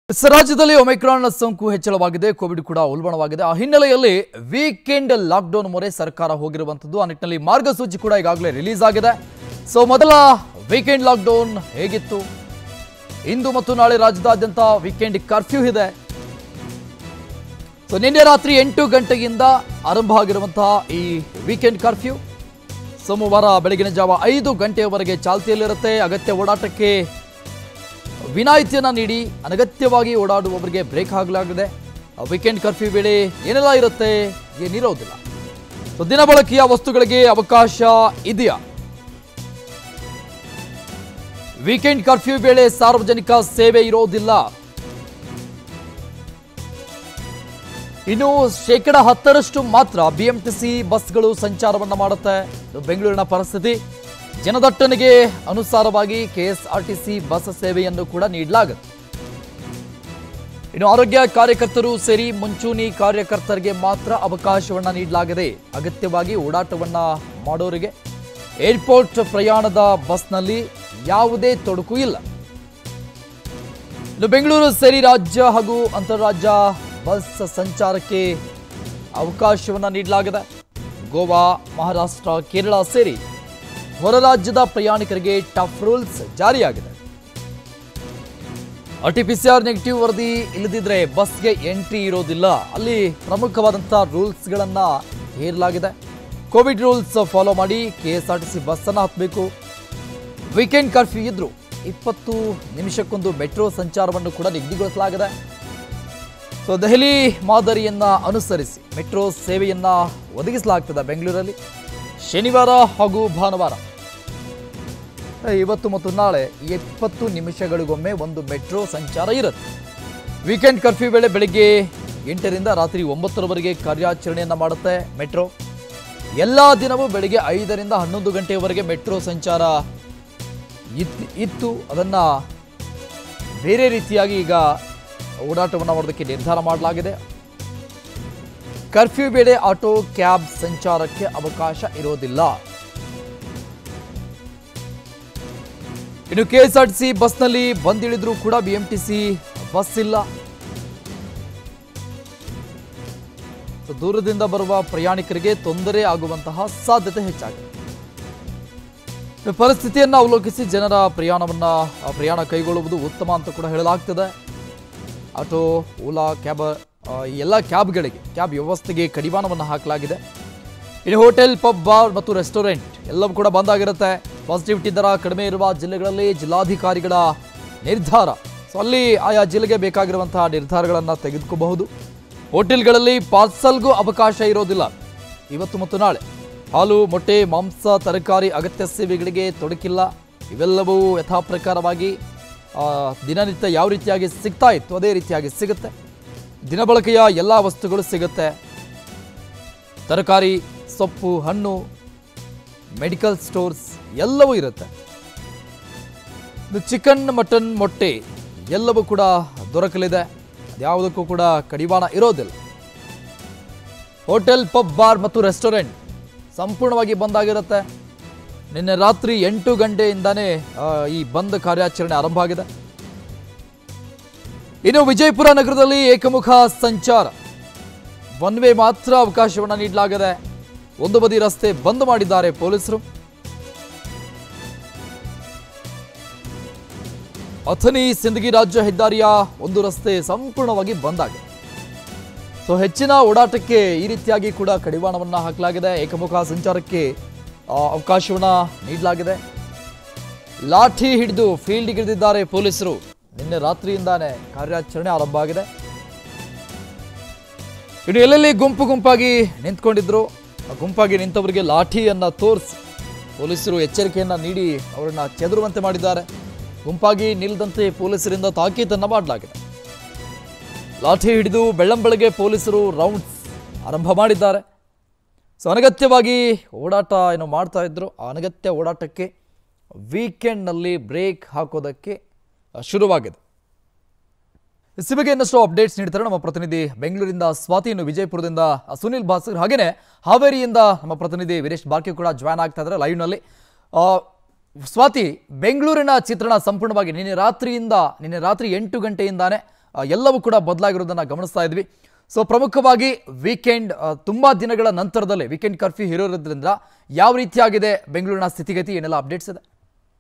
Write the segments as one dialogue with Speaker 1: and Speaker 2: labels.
Speaker 1: ಸ- ರಾಜ್ಯದಲ್ಲಿ ಒಮೈಕ್ರಾನ್ ಸೋಂಕು ಹೆಚ್ಚಳವಾಗಿದೆ ಕೋವಿಡ್ ಕೂಡ ಉಲ್ಬಣವಾಗಿದೆ ಆ ಹಿನ್ನೆಲೆಯಲ್ಲಿ ವೀಕೆಂಡ್ ಲಾಕ್ಡೌನ್ ಮೊರೆ ಸರ್ಕಾರ ಹೋಗಿರುವಂಥದ್ದು ಆ ನಿಟ್ಟಿನಲ್ಲಿ ಮಾರ್ಗಸೂಚಿ ಕೂಡ ಈಗಾಗಲೇ ರಿಲೀಸ್ ಆಗಿದೆ ಸೊ ಮೊದಲ ವೀಕೆಂಡ್ ಲಾಕ್ಡೌನ್ ಹೇಗಿತ್ತು ಇಂದು ಮತ್ತು ನಾಳೆ ರಾಜ್ಯದಾದ್ಯಂತ ವೀಕೆಂಡ್ ಕರ್ಫ್ಯೂ ಇದೆ ಸೊ ನಿನ್ನೆ ರಾತ್ರಿ ಎಂಟು ಗಂಟೆಯಿಂದ ಆರಂಭ ಆಗಿರುವಂತಹ ಈ ವೀಕೆಂಡ್ ಕರ್ಫ್ಯೂ ಸೋಮವಾರ ಬೆಳಗಿನ ಜಾವ ಐದು ಗಂಟೆಯವರೆಗೆ ಚಾಲ್ತಿಯಲ್ಲಿರುತ್ತೆ ಅಗತ್ಯ ಓಡಾಟಕ್ಕೆ ವಿನಾಯಿತಿಯನ್ನ ನೀಡಿ ಅನಗತ್ಯವಾಗಿ ಓಡಾಡುವವರಿಗೆ ಬ್ರೇಕ್ ಹಾಕಲಾಗಿದೆ ಆ ವೀಕೆಂಡ್ ಕರ್ಫ್ಯೂ ವೇಳೆ ಏನೆಲ್ಲ ಇರುತ್ತೆ ಏನಿರೋದಿಲ್ಲ ಸೊ ದಿನ ಬಳಕೆಯ ವಸ್ತುಗಳಿಗೆ ಅವಕಾಶ ಇದೆಯಾ ವೀಕೆಂಡ್ ಕರ್ಫ್ಯೂ ವೇಳೆ ಸಾರ್ವಜನಿಕ ಸೇವೆ ಇರೋದಿಲ್ಲ ಇನ್ನು ಶೇಕಡ ಹತ್ತರಷ್ಟು ಮಾತ್ರ ಬಿಎಂಟಿಸಿ ಬಸ್ಗಳು ಸಂಚಾರವನ್ನ ಮಾಡುತ್ತೆ ಇದು ಬೆಂಗಳೂರಿನ ಪರಿಸ್ಥಿತಿ ಜನದಟ್ಟಣೆಗೆ ಅನುಸಾರವಾಗಿ ಕೆಎಸ್ಆರ್ಟಿಸಿ ಬಸ್ ಸೇವೆಯನ್ನು ಕೂಡ ನೀಡಲಾಗುತ್ತೆ ಇನ್ನು ಆರೋಗ್ಯ ಕಾರ್ಯಕರ್ತರು ಸೇರಿ ಮುಂಚೂಣಿ ಕಾರ್ಯಕರ್ತರಿಗೆ ಮಾತ್ರ ಅವಕಾಶವನ್ನ ನೀಡಲಾಗಿದೆ ಅಗತ್ಯವಾಗಿ ಓಡಾಟವನ್ನ ಮಾಡೋರಿಗೆ ಏರ್ಪೋರ್ಟ್ ಪ್ರಯಾಣದ ಬಸ್ನಲ್ಲಿ ಯಾವುದೇ ತೊಡಕು ಇಲ್ಲ ಇನ್ನು ಬೆಂಗಳೂರು ಸೇರಿ ರಾಜ್ಯ ಹಾಗೂ ಅಂತಾರಾಜ್ಯ ಬಸ್ ಸಂಚಾರಕ್ಕೆ ಅವಕಾಶವನ್ನ ನೀಡಲಾಗಿದೆ ಗೋವಾ ಮಹಾರಾಷ್ಟ್ರ ಕೇರಳ ಸೇರಿ ಹೊರ ರಾಜ್ಯದ ಪ್ರಯಾಣಿಕರಿಗೆ ಟಫ್ ರೂಲ್ಸ್ ಜಾರಿಯಾಗಿದೆ ಆರ್ಟಿಪಿಸಿಆರ್ ನೆಗೆಟಿವ್ ವರದಿ ಇಲ್ಲದಿದ್ರೆ ಬಸ್ಗೆ ಎಂಟ್ರಿ ಇರೋದಿಲ್ಲ ಅಲ್ಲಿ ಪ್ರಮುಖವಾದಂತಹ ರೂಲ್ಸ್ಗಳನ್ನ ಹೇರಲಾಗಿದೆ ಕೋವಿಡ್ ರೂಲ್ಸ್ ಫಾಲೋ ಮಾಡಿ ಕೆಎಸ್ಆರ್ಟಿಸಿ ಬಸ್ ಅನ್ನ ಹತ್ತಬೇಕು ವೀಕೆಂಡ್ ಕರ್ಫ್ಯೂ ಇದ್ರು ಇಪ್ಪತ್ತು ನಿಮಿಷಕ್ಕೊಂದು ಮೆಟ್ರೋ ಸಂಚಾರವನ್ನು ಕೂಡ ನಿಗದಿಗೊಳಿಸಲಾಗಿದೆ ಸೊ ದೆಹಲಿ ಮಾದರಿಯನ್ನ ಅನುಸರಿಸಿ ಮೆಟ್ರೋ ಸೇವೆಯನ್ನ ಒದಗಿಸಲಾಗ್ತದೆ ಬೆಂಗಳೂರಲ್ಲಿ ಶನಿವಾರ ಹಾಗೂ ಭಾನುವಾರ ಏ, ಇವತ್ತು ಮತ್ತು ನಾಳೆ ಇಪ್ಪತ್ತು ನಿಮಿಷಗಳಿಗೊಮ್ಮೆ ಒಂದು ಮೆಟ್ರೋ ಸಂಚಾರ ಇರುತ್ತೆ ವೀಕೆಂಡ್ ಕರ್ಫ್ಯೂ ವೇಳೆ ಬೆಳಿಗ್ಗೆ ಎಂಟರಿಂದ ರಾತ್ರಿ ಒಂಬತ್ತರವರೆಗೆ ಕಾರ್ಯಾಚರಣೆಯನ್ನ ಮಾಡುತ್ತೆ ಮೆಟ್ರೋ ಎಲ್ಲ ದಿನವೂ ಬೆಳಿಗ್ಗೆ ಐದರಿಂದ ಹನ್ನೊಂದು ಗಂಟೆಯವರೆಗೆ ಮೆಟ್ರೋ ಸಂಚಾರ ಇತ್ ಇತ್ತು ಅದನ್ನ ಬೇರೆ ರೀತಿಯಾಗಿ ಈಗ ಓಡಾಟವನ್ನು ಮಾಡೋದಕ್ಕೆ ನಿರ್ಧಾರ ಮಾಡಲಾಗಿದೆ ಕರ್ಫ್ಯೂ ವೇಳೆ ಆಟೋ ಕ್ಯಾಬ್ ಸಂಚಾರಕ್ಕೆ ಅವಕಾಶ ಇರೋದಿಲ್ಲ ಇನ್ನು ಕೆಎಸ್ಆರ್ಟಿಸಿ ಬಸ್ನಲ್ಲಿ ಬಂದಿಳಿದ್ರೂ ಕೂಡ ಬಿಎಂಟಿಸಿ ಬಸ್ ಇಲ್ಲ ಸೊ ದೂರದಿಂದ ಬರುವ ಪ್ರಯಾಣಿಕರಿಗೆ ತೊಂದರೆ ಆಗುವಂತಹ ಸಾಧ್ಯತೆ ಹೆಚ್ಚಾಗಿದೆ ಈ ಪರಿಸ್ಥಿತಿಯನ್ನು ಅವಲೋಕಿಸಿ ಜನರ ಪ್ರಯಾಣವನ್ನ ಆ, ಪ್ರಯಾಣ ಕೈಗೊಳ್ಳುವುದು ಉತ್ತಮ ಅಂತ ಕೂಡ ಹೇಳಲಾಗ್ತದೆ ಆಟೋ ಓಲಾ ಕ್ಯಾಬ್ ಆ, ಈ ಎಲ್ಲ ಕ್ಯಾಬ್ಗಳಿಗೆ ಕ್ಯಾಬ್ ವ್ಯವಸ್ಥೆಗೆ ಕಡಿವಾಣವನ್ನು ಹಾಕಲಾಗಿದೆ ಇನ್ನು ಹೋಟೆಲ್ ಪಬ್ ಬಾರ್ ಮತ್ತು ರೆಸ್ಟೋರೆಂಟ್ ಎಲ್ಲವೂ ಕೂಡ ಬಂದಾಗಿರುತ್ತೆ ಪಾಸಿಟಿವಿಟಿ ದರ ಕಡಿಮೆ ಇರುವ ಜಿಲ್ಲೆಗಳಲ್ಲಿ ಜಿಲ್ಲಾಧಿಕಾರಿಗಳ ನಿರ್ಧಾರ ಸೊ ಅಲ್ಲಿ ಆಯಾ ಜಿಲ್ಲೆಗೆ ಬೇಕಾಗಿರುವಂತಹ ನಿರ್ಧಾರಗಳನ್ನು ತೆಗೆದುಕೋಬಹುದು ಹೋಟೆಲ್ಗಳಲ್ಲಿ ಪಾರ್ಸಲ್ಗೂ ಅವಕಾಶ ಇರೋದಿಲ್ಲ ಇವತ್ತು ಮತ್ತು ನಾಳೆ ಹಾಲು ಮೊಟ್ಟೆ ಮಾಂಸ ತರಕಾರಿ ಅಗತ್ಯ ಸೇವೆಗಳಿಗೆ ತೊಡಕಿಲ್ಲ ಇವೆಲ್ಲವೂ ಯಥಾ ಪ್ರಕಾರವಾಗಿ ಆ, ದಿನನಿತ್ಯ ಯಾವ ರೀತಿಯಾಗಿ ಸಿಗ್ತಾ ಇತ್ತು ಅದೇ ರೀತಿಯಾಗಿ ಸಿಗುತ್ತೆ ದಿನಬಳಕೆಯ ಎಲ್ಲ ವಸ್ತುಗಳು ಸಿಗುತ್ತೆ ತರಕಾರಿ ಸೊಪ್ಪು ಹಣ್ಣು ಮೆಡಿಕಲ್ ಸ್ಟೋರ್ಸ್ ಎಲ್ಲವೂ ಇರುತ್ತೆ ಇನ್ನು ಚಿಕನ್ ಮಟನ್ ಮೊಟ್ಟೆ ಎಲ್ಲವೂ ಕೂಡ ದೊರಕಲಿದೆ ಯಾವುದಕ್ಕೂ ಕೂಡ ಕಡಿವಾಣ ಇರೋದಿಲ್ಲ ಹೋಟೆಲ್ ಪಬ್ ಬಾರ್ ಮತ್ತು ರೆಸ್ಟೋರೆಂಟ್ ಸಂಪೂರ್ಣವಾಗಿ ಬಂದಾಗಿರುತ್ತೆ ನಿನ್ನೆ ರಾತ್ರಿ ಎಂಟು ಗಂಟೆಯಿಂದಾನೇ ಆ, ಈ ಬಂದ್ ಕಾರ್ಯಾಚರಣೆ ಆರಂಭ ಆಗಿದೆ ಇನ್ನು ವಿಜಯಪುರ ನಗರದಲ್ಲಿ ಏಕಮುಖ ಸಂಚಾರ ಒನ್ ವೇ ಮಾತ್ರ ಅವಕಾಶವನ್ನು ನೀಡಲಾಗಿದೆ ಒಂದು ಬದಿ ರಸ್ತೆ ಬಂದ್ ಮಾಡಿದ್ದಾರೆ ಪೊಲೀಸರು ಅಥಣಿ ಸಿಂದಗಿ ರಾಜ್ಯ ಹೆದ್ದಾರಿಯ ಒಂದು ರಸ್ತೆ ಸಂಪೂರ್ಣವಾಗಿ ಬಂದ್ ಆಗಿದೆ ಸೊ ಹೆಚ್ಚಿನ ಓಡಾಟಕ್ಕೆ ಈ ರೀತಿಯಾಗಿ ಕೂಡ ಕಡಿವಾಣವನ್ನ ಹಾಕಲಾಗಿದೆ ಏಕಮುಖ ಸಂಚಾರಕ್ಕೆ ಆ, ಅವಕಾಶವನ್ನ ನೀಡಲಾಗಿದೆ ಲಾಠಿ ಹಿಡಿದು ಫೀಲ್ಡ್ಗಿಳಿದಿದ್ದಾರೆ ಪೊಲೀಸರು ನಿನ್ನೆ ರಾತ್ರಿಯಿಂದಾನೇ ಕಾರ್ಯಾಚರಣೆ ಆರಂಭ ಆಗಿದೆ ಇನ್ನು ಎಲ್ಲೆಲ್ಲಿ ಗುಂಪು ಗುಂಪಾಗಿ ನಿಂತ್ಕೊಂಡಿದ್ರು ಆ ಗುಂಪಾಗಿ ನಿಂತವರಿಗೆ ಲಾಠಿಯನ್ನ ತೋರಿಸಿ ಪೊಲೀಸರು ಎಚ್ಚರಿಕೆಯನ್ನ ನೀಡಿ ಅವರನ್ನ ಚೆದರುವಂತೆ ಮಾಡಿದ್ದಾರೆ ಗುಂಪಾಗಿ ನಿಲ್ಲದಂತೆ ಪೊಲೀಸರಿಂದ ತಾಕೀತನ್ನ ಮಾಡಲಾಗಿದೆ ಲಾಠಿ ಹಿಡಿದು ಬೆಳ್ಳಂಬೆಳಗ್ಗೆ ಪೊಲೀಸರು ರೌಂಡ್ಸ್ ಆರಂಭ ಮಾಡಿದ್ದಾರೆ ಸೊ ಅನಗತ್ಯವಾಗಿ ಓಡಾಟ ಏನು ಮಾಡ್ತಾ ಇದ್ರು ಆ ಅನಗತ್ಯ ಓಡಾಟಕ್ಕೆ ವೀಕೆಂಡ್ನಲ್ಲಿ ಬ್ರೇಕ್ ಹಾಕೋದಕ್ಕೆ ಆ, ಶುರುವಾಗಿದೆ ಇಸ್ ಬಗ್ಗೆ ಇನ್ನಷ್ಟು ಅಪ್ಡೇಟ್ಸ್ ನೀಡ್ತಾರೆ ನಮ್ಮ ಪ್ರತಿನಿಧಿ ಬೆಂಗಳೂರಿಂದ ಸ್ವಾತಿ ಇನ್ನು ವಿಜಯಪುರದಿಂದ ಆ, ಸುನಿಲ್ ಭಾಸ್ಕರ್ ಹಾಗೇನೆ ಹಾವೇರಿಯಿಂದ ನಮ್ಮ ಪ್ರತಿನಿಧಿ ವೀರೇಶ್ ಬಾರ್ಕಿ ಕೂಡ ಜಾಯ್ನ್ ಆಗ್ತಾ ಇದ್ದಾರೆ ಲೈವ್ನಲ್ಲಿ ಆ, ಸ್ವಾತಿ ಬೆಂಗಳೂರಿನ ಚಿತ್ರಣ ಸಂಪೂರ್ಣವಾಗಿ ನಿನ್ನೆ ರಾತ್ರಿಯಿಂದ ನಿನ್ನೆ ರಾತ್ರಿ ಎಂಟು ಗಂಟೆಯಿಂದಾನೇ ಆ, ಎಲ್ಲವೂ ಕೂಡ ಬದಲಾಗಿರೋದನ್ನು ಗಮನಿಸ್ತಾ ಇದ್ವಿ ಸೊ ಪ್ರಮುಖವಾಗಿ ವೀಕೆಂಡ್ ತುಂಬ ದಿನಗಳ ನಂತರದಲ್ಲೇ ವೀಕೆಂಡ್ ಕರ್ಫ್ಯೂ ಇರೋದ್ರಿಂದ ಯಾವ ರೀತಿಯಾಗಿದೆ ಬೆಂಗಳೂರಿನ ಸ್ಥಿತಿಗತಿ ಏನೆಲ್ಲ ಅಪ್ಡೇಟ್ಸ್ ಇದೆ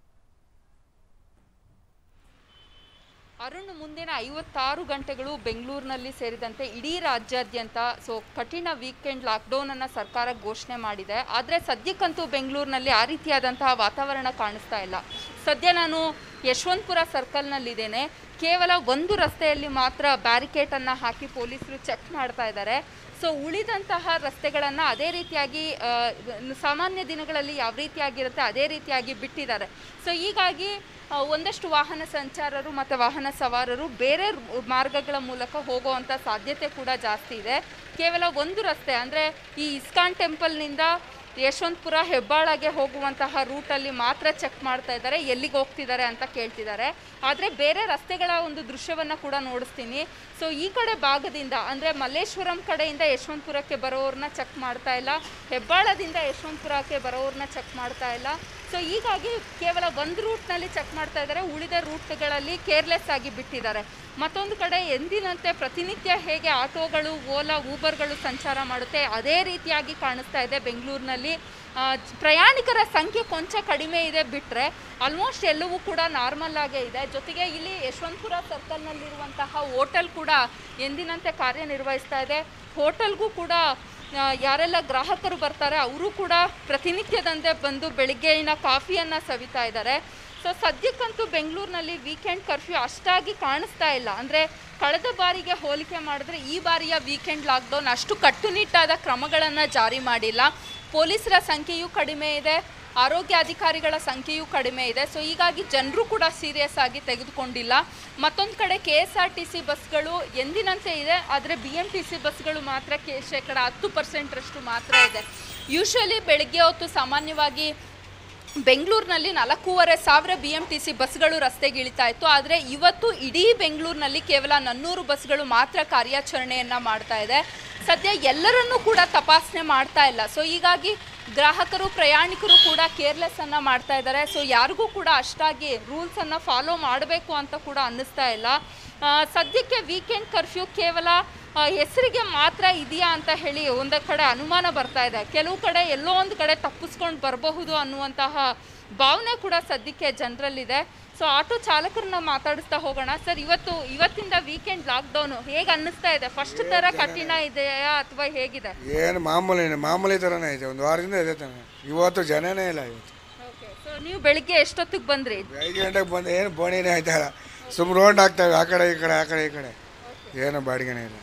Speaker 2: ಅರುಣ್ ಮುಂದಿನ ಐವತ್ತಾರು ಗಂಟೆಗಳು ಬೆಂಗಳೂರಿನಲ್ಲಿ ಸೇರಿದಂತೆ ಇಡೀ ರಾಜ್ಯಾದ್ಯಂತ ಸೊ ಕಠಿಣ ವೀಕೆಂಡ್ ಲಾಕ್ಡೌನ್ ಅನ್ನ ಸರ್ಕಾರ ಘೋಷಣೆ ಮಾಡಿದೆ ಆದರೆ ಸದ್ಯಕ್ಕಂತೂ ಬೆಂಗಳೂರಿನಲ್ಲಿ ಆ ರೀತಿಯಾದಂತಹ ವಾತಾವರಣ ಕಾಣಿಸ್ತಾ ಇಲ್ಲ ಸದ್ಯ ನಾನು ಯಶವಂತಪುರ ಸರ್ಕಲ್ನಲ್ಲಿದ್ದೇನೆ ಕೇವಲ ಒಂದು ರಸ್ತೆಯಲ್ಲಿ ಮಾತ್ರ ಬ್ಯಾರಿಕೇಡ್ ಅನ್ನ ಹಾಕಿ ಪೊಲೀಸರು ಚೆಕ್ ಮಾಡ್ತಾ ಇದ್ದಾರೆ ಸೊ ಉಳಿದಂತಹ ರಸ್ತೆಗಳನ್ನು ಅದೇ ರೀತಿಯಾಗಿ ಆ, ಸಾಮಾನ್ಯ ದಿನಗಳಲ್ಲಿ ಯಾವ ರೀತಿಯಾಗಿರುತ್ತೆ ಅದೇ ರೀತಿಯಾಗಿ ಬಿಟ್ಟಿದ್ದಾರೆ ಸೊ ಹೀಗಾಗಿ ಆ, ಒಂದಷ್ಟು ವಾಹನ ಸಂಚಾರರು ಮತ್ತು ವಾಹನ ಸವಾರರು ಬೇರೆ ರು- ಮಾರ್ಗಗಳ ಮೂಲಕ ಹೋಗುವಂಥ ಸಾಧ್ಯತೆ ಕೂಡ ಜಾಸ್ತಿ ಇದೆ ಕೇವಲ ಒಂದು ರಸ್ತೆ ಅಂದರೆ ಈ ಇಸ್ಕಾನ್ ಟೆಂಪಲ್ನಿಂದ ಯಶವಂತಪುರ ಹೆಬ್ಬಾಳಗೆ ಹೋಗುವಂತಹ ರೂಟಲ್ಲಿ ಮಾತ್ರ ಚೆಕ್ ಮಾಡ್ತಾ ಇದ್ದಾರೆ ಎಲ್ಲಿಗೆ ಹೋಗ್ತಿದ್ದಾರೆ ಅಂತ ಕೇಳ್ತಿದ್ದಾರೆ ಆದರೆ ಬೇರೆ ರಸ್ತೆಗಳ ಒಂದು ದೃಶ್ಯವನ್ನು ಕೂಡ ನೋಡಿಸ್ತೀನಿ ಸೊ ಈ ಕಡೆ ಭಾಗದಿಂದ ಅಂದರೆ ಮಲ್ಲೇಶ್ವರಂ ಕಡೆಯಿಂದ ಯಶವಂತಪುರಕ್ಕೆ ಬರೋವ್ರನ್ನ ಚೆಕ್ ಮಾಡ್ತಾ ಇಲ್ಲ ಹೆಬ್ಬಾಳದಿಂದ ಯಶವಂತಪುರಕ್ಕೆ ಬರೋವ್ರನ್ನ ಚೆಕ್ ಮಾಡ್ತಾ ಇಲ್ಲ ಸೊ ಹೀಗಾಗಿ ಕೇವಲ ಒಂದು ರೂಟ್ನಲ್ಲಿ ಚೆಕ್ ಮಾಡ್ತಾ ಇದ್ದಾರೆ ಉಳಿದ ರೂಟ್ಗಳಲ್ಲಿ ಕೇರ್ಲೆಸ್ ಆಗಿ ಬಿಟ್ಟಿದ್ದಾರೆ ಮತ್ತೊಂದು ಕಡೆ ಎಂದಿನಂತೆ ಪ್ರತಿನಿತ್ಯ ಹೇಗೆ ಆಟೋಗಳು ಓಲಾ ಊಬರ್ಗಳು ಸಂಚಾರ ಮಾಡುತ್ತೆ ಅದೇ ರೀತಿಯಾಗಿ ಕಾಣಿಸ್ತಾ ಇದೆ ಬೆಂಗಳೂರಿನಲ್ಲಿ ಆ, ಜ- ಪ್ರಯಾಣಿಕರ ಸಂಖ್ಯೆ ಕೊಂಚ ಕಡಿಮೆ ಇದೆ ಬಿಟ್ಟರೆ ಆಲ್ಮೋಸ್ಟ್ ಎಲ್ಲವೂ ಕೂಡ ನಾರ್ಮಲ್ ಆಗೇ ಇದೆ ಜೊತೆಗೆ ಇಲ್ಲಿ ಯಶವಂತಪುರ ಸರ್ಕಲ್ನಲ್ಲಿರುವಂತಹ ಹೋಟೆಲ್ ಕೂಡ ಎಂದಿನಂತೆ ಕಾರ್ಯನಿರ್ವಹಿಸ್ತಾ ಇದೆ ಹೋಟೆಲ್ಗೂ ಕೂಡ ಆ, ಯಾರೆಲ್ಲ ಗ್ರಾಹಕರು ಬರ್ತಾರೆ ಅವರು ಕೂಡ ಪ್ರತಿನಿತ್ಯದಂತೆ ಬಂದು ಬೆಳಿಗ್ಗೆಯಿನ ಕಾಫಿಯನ್ನು ಸವಿತಾ ಇದ್ದಾರೆ ಸೊ ಸದ್ಯಕ್ಕಂತೂ ಬೆಂಗಳೂರಿನಲ್ಲಿ ವೀಕೆಂಡ್ ಕರ್ಫ್ಯೂ ಅಷ್ಟಾಗಿ ಕಾಣಿಸ್ತಾ ಇಲ್ಲ ಅಂದರೆ ಕಳೆದ ಬಾರಿಗೆ ಹೋಲಿಕೆ ಮಾಡಿದ್ರೆ ಈ ಬಾರಿಯ ವೀಕೆಂಡ್ ಲಾಕ್ಡೌನ್ ಅಷ್ಟು ಕಟ್ಟುನಿಟ್ಟಾದ ಕ್ರಮಗಳನ್ನು ಜಾರಿ ಮಾಡಿಲ್ಲ ಪೊಲೀಸರ ಸಂಖ್ಯೆಯೂ ಕಡಿಮೆ ಇದೆ ಆರೋಗ್ಯ ಅಧಿಕಾರಿಗಳ ಸಂಖ್ಯೆಯೂ ಕಡಿಮೆ ಇದೆ ಸೊ ಹೀಗಾಗಿ ಜನರು ಕೂಡ ಸೀರಿಯಸ್ ಆಗಿ ತೆಗೆದುಕೊಂಡಿಲ್ಲ ಮತ್ತೊಂದು ಕಡೆ K S R T C ಬಸ್ಗಳು ಎಂದಿನಂತೆ ಇದೆ ಆದರೆ ಬಿ ಎಮ್ ಟಿ ಸಿ ಬಸ್ಗಳು ಮಾತ್ರ ಕೆ ಶೇಕಡ ಹತ್ತು ಪರ್ಸೆಂಟ್ರಷ್ಟು ಮಾತ್ರ ಇದೆ ಯೂಶ್ವಲಿ ಬೆಳಗ್ಗೆ ಹೊತ್ತು ಸಾಮಾನ್ಯವಾಗಿ ಬೆಂಗಳೂರಿನಲ್ಲಿ ನಾಲ್ಕೂವರೆ ಸಾವಿರ ಬಿ ಎಮ್ ಟಿ ಸಿ ಬಸ್ಗಳು ರಸ್ತೆಗೆ ಇಳಿತಾ ಇತ್ತು ಆದರೆ ಇವತ್ತು ಇಡೀ ಬೆಂಗಳೂರಿನಲ್ಲಿ ಕೇವಲ ನನ್ನೂರು ಬಸ್ಗಳು ಮಾತ್ರ ಕಾರ್ಯಾಚರಣೆಯನ್ನು ಮಾಡ್ತಾ ಇದೆ ಸದ್ಯ ಎಲ್ಲರನ್ನೂ ಕೂಡ ತಪಾಸಣೆ ಮಾಡ್ತಾ ಇಲ್ಲ ಸೊ ಹೀಗಾಗಿ ಗ್ರಾಹಕರು ಪ್ರಯಾಣಿಕರು ಕೂಡ ಕೇರ್ಲೆಸ್ ಅನ್ನ ಮಾಡ್ತಾ ಇದ್ದಾರೆ ಸೊ ಯಾರಿಗೂ ಕೂಡ ಅಷ್ಟಾಗಿ ರೂಲ್ಸನ್ನು ಫಾಲೋ ಮಾಡಬೇಕು ಅಂತ ಕೂಡ ಅನ್ನಿಸ್ತಾ ಇಲ್ಲ ಆ, ಸದ್ಯಕ್ಕೆ ವೀಕೆಂಡ್ ಕರ್ಫ್ಯೂ ಕೇವಲ ಆ, ಹೆಸರಿಗೆ ಮಾತ್ರ ಇದೆಯಾ ಅಂತ ಹೇಳಿ ಒಂದು ಕಡೆ ಅನುಮಾನ ಬರ್ತಾ ಇದೆ ಕೆಲವು ಕಡೆ ಎಲ್ಲೋ ಒಂದು ಕಡೆ ತಪ್ಪಿಸ್ಕೊಂಡು ಬರಬಹುದು ಅನ್ನುವಂತಹ ಭಾವನೆ ಕೂಡ ಸದ್ಯಕ್ಕೆ ಜನರಲ್ಲಿದೆ ಸೊ ಆಟೋ ಚಾಲಕರನ್ನ ಮಾತಾಡಿಸ್ತಾ ಹೋಗೋಣ ಸರ್ ಇವತ್ತು ಇವತ್ತಿಂದ ವೀಕೆಂಡ್ ಲಾಕ್ಡೌನ್ ಹೇಗೆ ಅನ್ನಿಸ್ತಾ ಇದೆ ಫಸ್ಟ್ ಥರ ಕಠಿಣ ಇದೆಯಾ ಅಥವಾ ಹೇಗಿದೆ
Speaker 3: ಏನು ಮಾಮೂಲಿ ಮಾಮೂಲಿ ಥರನೇ ಇದೆ ಒಂದು ವಾರದಿಂದ ಇದೆ ತಾನೆ ಇವತ್ತು ಜನನೇ ಇಲ್ಲ ಇವತ್ತು
Speaker 2: ಓಕೆ ಸೊ ನೀವು ಬೆಳಿಗ್ಗೆ ಎಷ್ಟೊತ್ತಿಗೆ ಬಂದ್ರಿ
Speaker 3: ಐದು ಗಂಟೆಗೆ ಬಂದು ಏನು ಬೋಣಿನೇ ಆಯ್ತಾರ ಸುಮ್ಮನೆ ರೋಡ್ ಹಾಕ್ತಾವೆ ಆ ಕಡೆ ಈ ಕಡೆ ಆ ಕಡೆ ಈ ಕಡೆ ಏನು ಬಾಡಿಗೆನೇ ಇಲ್ಲ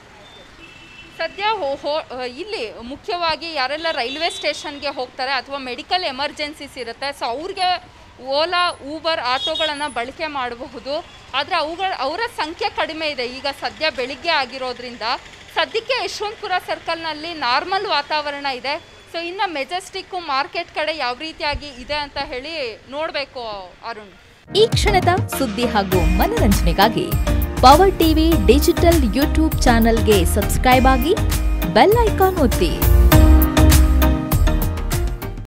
Speaker 2: ಸದ್ಯ ಹೋ ಹೋ- ಇಲ್ಲಿ ಮುಖ್ಯವಾಗಿ ಯಾರೆಲ್ಲ ರೈಲ್ವೆ ಸ್ಟೇಷನ್ಗೆ ಹೋಗ್ತಾರೆ ಅಥವಾ ಮೆಡಿಕಲ್ ಎಮರ್ಜೆನ್ಸೀಸ್ ಇರುತ್ತೆ ಸೊ ಅವ್ರಿಗೆ ಓಲಾ ಊಬರ್ ಆಟೋಗಳನ್ನು ಬಳಕೆ ಮಾಡಬಹುದು ಆದರೆ ಅವುಗಳ ಅವರ ಸಂಖ್ಯೆ ಕಡಿಮೆ ಇದೆ ಈಗ ಸದ್ಯ ಬೆಳಿಗ್ಗೆ ಆಗಿರೋದ್ರಿಂದ ಸದ್ಯಕ್ಕೆ ಯಶವಂತಪುರ ಸರ್ಕಲ್ನಲ್ಲಿ ನಾರ್ಮಲ್ ವಾತಾವರಣ ಇದೆ ಸೊ ಇನ್ನು ಮೆಜೆಸ್ಟಿಕ್ಕು ಮಾರ್ಕೆಟ್ ಕಡೆ ಯಾವ ರೀತಿಯಾಗಿ ಇದೆ ಅಂತ ಹೇಳಿ ನೋಡಬೇಕು ಅರುಣ್
Speaker 4: ಈ ಕ್ಷಣದ ಸುದ್ದಿ ಹಾಗೂ ಮನರಂಜನೆಗಾಗಿ ಪವರ್ ಟಿವಿ ಡಿಜಿಟಲ್ ಯೂಟ್ಯೂಬ್ ಚಾನೆಲ್ಗೆ ಸಬ್ಸ್ಕ್ರೈಬ್ ಆಗಿ ಬೆಲ್ ಐಕಾನ್ ಒತ್ತಿ